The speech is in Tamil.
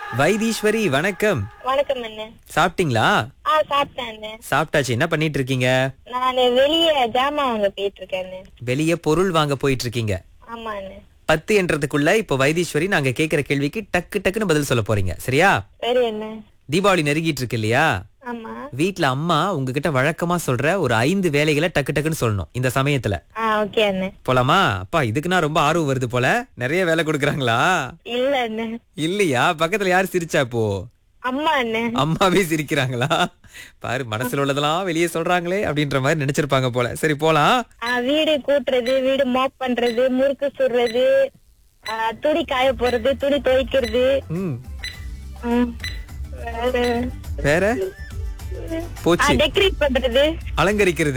வைத்தீஸ்வரி வணக்கம் வணக்கம் அண்ணன் சாப்பிட்டீங்களா ஆ சாப்பிட்டேன் அண்ணன் சாப்பிட்டாச்சு என்ன பண்ணிட்டு இருக்கீங்க நான் வெளியே ஜாமான் வாங்க போயிட்டு இருக்கேன் அண்ணன் வெளியே பொருள் வாங்க போயிட்டு இருக்கீங்க ஆமா அண்ணன் பத்து என்றதுக்குள்ள இப்போ வைத்தீஸ்வரி நாங்க கேக்குற கேள்விக்கு டக்கு டக்குன்னு பதில் சொல்ல போறீங்க சரியா சரி அண்ணன் தீபாவளி நெருங்கிட்டு இருக்கு இல்லையா ஆமா வீட்ல அம்மா உங்ககிட்ட வழக்கமா சொல்ற ஒரு ஐந்து வேலைகளை டக்கு டக்குன்னு சொல்லணும் இந்த சமயத்துல ஆ ஓகே அண்ணன் போலாமா அப்பா இதுக்குன்னா ரொம்ப ஆர்வம் வருது போல நிறைய வேலை கொடுக்குறாங்களா இல்ல அண்ணன் இல்லையா பக்கத்துல யார் சிரிச்சா இப்போ அம்மா அண்ணன் அம்மாவே சிரிக்கிறாங்களா பாரு மனசுல உள்ளதெல்லாம் வெளியே சொல்றாங்களே அப்படின்ற மாதிரி நினைச்சிருப்பாங்க போல சரி போலாம் ஆ, வீடு கூட்டுறது வீடு மாப் பண்றது முறுக்கு சுடுறது ஆ, துணி காய போறது துணி துவைக்கிறது ம் ம், வேற வேற போச்சு டெக்கரேட் பண்றது அலங்கரிக்கிறது